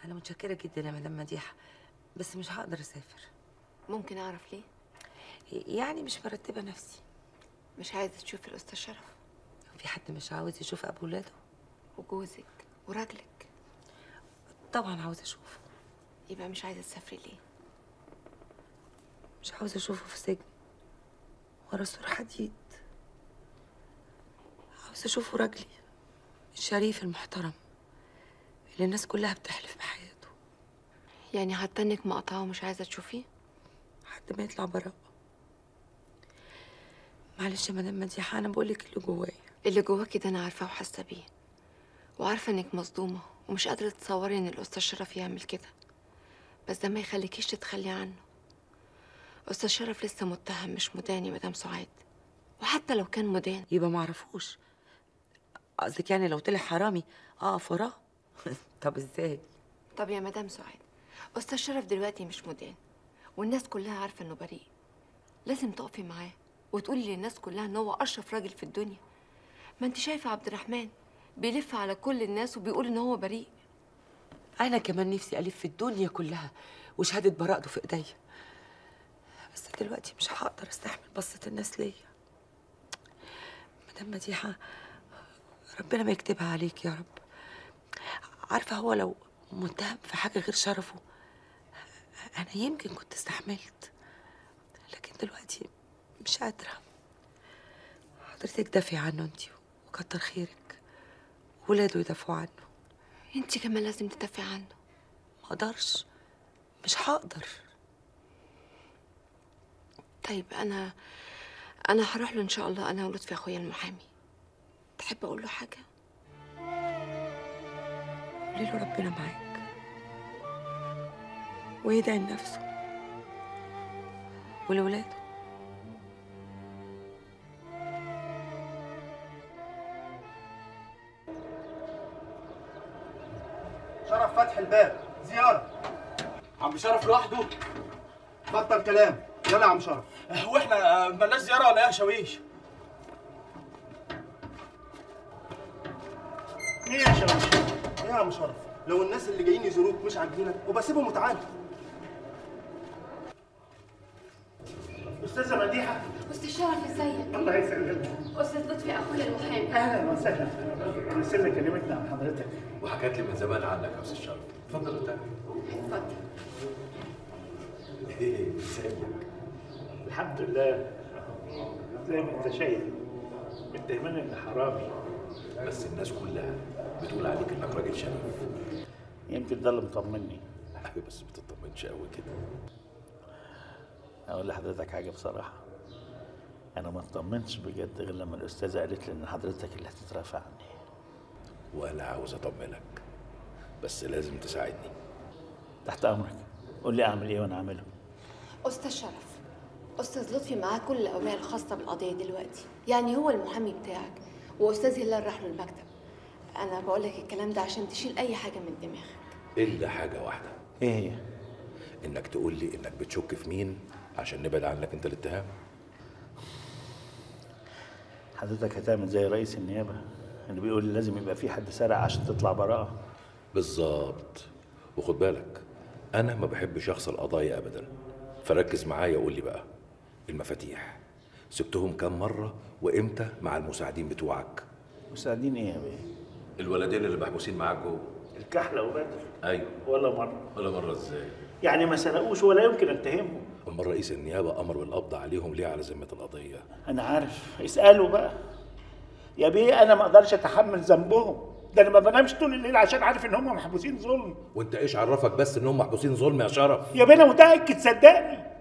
انا متشكره جدا يا مدام مديحه بس مش هقدر اسافر ممكن اعرف ليه يعني مش مرتبه نفسي مش عايزه تشوفي الاستاذ شرف في حد مش عاوز يشوف ابو ولاده وجوزك وراجلك طبعا عاوز اشوفه يبقى مش عايزه تسافري ليه مش عاوز اشوفه في سجن ورا سور حديد عاوز اشوفه راجلي الشريف المحترم اللي الناس كلها بتحلف بحياته يعني حتى انك مقطعه ومش عايزه تشوفيه لحد ما يطلع براءة معلش يا مدام مديحة أنا بقولك اللي جوايا اللي جواكي ده انا عارفاه وحاسه بيه وعارفه انك مصدومه ومش قادره تتصوري ان الاستاذ شرف يعمل كده بس ده ما يخليكيش تتخلي عنه استاذ شرف لسه متهم مش مدان يا مدام سعاد وحتى لو كان مدان يبقى معرفوش قصدك يعني لو طلع حرامي أقف وراه طب إزاي طب يا مدام سعاد استاذ شرف دلوقتي مش مدان والناس كلها عارفه انه بريء لازم تقفي معاه وتقولي للناس كلها ان هو اشرف راجل في الدنيا ما انت شايفه عبد الرحمن بيلف على كل الناس وبيقول ان هو بريء أنا كمان نفسي ألف في الدنيا كلها وشهادة براءته في إيديا بس دلوقتي مش هقدر أستحمل بصة الناس ليا مدام مديحة ربنا ما يكتبها عليك يا رب عارفة هو لو متهم في حاجة غير شرفه أنا يمكن كنت استحملت لكن دلوقتي مش قادرة حضرتك دافعي عنه انت وكتر خيرك ولاده يدافعوا عنه انت كمان لازم تدافعي عنه ما اقدرش مش هقدر طيب انا انا هروح له ان شاء الله انا ولطفي اخويا المحامي تحب اقول له حاجه قولي له ربنا معاك ويدعي لنفسه ولولاده شرف فتح الباب زيارة عم شرف لوحده بطل كلام يلا يا عم شرف هو احنا آه، مالناش زياره ولا ايه يا شاويش ايه يا شاويش ايه يا عم شرف لو الناس اللي جايين يزوروك مش عاجبينك وبسيبهم وتعالى استاذه مديحه استاذ شرف ازيك؟ الله يسلمك استاذ لطفي اخويا المحامي اهلا وسهلا السنه كلمتنا عن حضرتك وحكت لي من زمان عنك يا استاذ شرف اتفضل ارتاح اتفضل ايه ازيك الحمد لله زي ما انت شايف متهمين ان حرامي بس الناس كلها بتقول عليك انك راجل شرف يمكن ده اللي مطمني ايوه بس ما تطمنش قوي كده اقول لحضرتك حاجه بصراحه انا ما اطمنتش بجد غير لما الاستاذه قالت لي ان حضرتك اللي هتترافع عني وانا عاوز اطمنك بس لازم تساعدني تحت امرك قول لي اعمل ايه وانا اعمله استاذ شرف استاذ لطفي معاه كل الاوراق الخاصه بالقضيه دلوقتي يعني هو المحامي بتاعك واستاذ هلال راح له المكتب انا بقول لك الكلام ده عشان تشيل اي حاجه من دماغك الا حاجه واحده ايه هي انك تقول لي انك بتشك في مين عشان نبعد عنك انت الاتهام حضرتك هتعمل زي رئيس النيابه اللي بيقول لي لازم يبقى في حد سرق عشان تطلع براءه بالظبط وخد بالك انا ما بحبش اخسر قضايا ابدا فركز معايا وقول لي بقى المفاتيح سبتهم كام مره وامتى مع المساعدين بتوعك مساعدين ايه يا بيه الولدين اللي محبوسين معاك جوه الكحله وبدر ايوه ولا مره ولا مره ازاي يعني ما سرقوش ولا يمكن اتهمهم امال رئيس النيابه امر بالقبض عليهم ليه على ذمه القضيه انا عارف اساله بقى يا بيه انا ما اقدرش اتحمل ذنبهم ده انا ما بنامش طول الليل عشان عارف ان هم محبوسين ظلم وانت ايش عرفك بس انهم محبوسين ظلم يا شرف يا بيه انا متاكد صدقني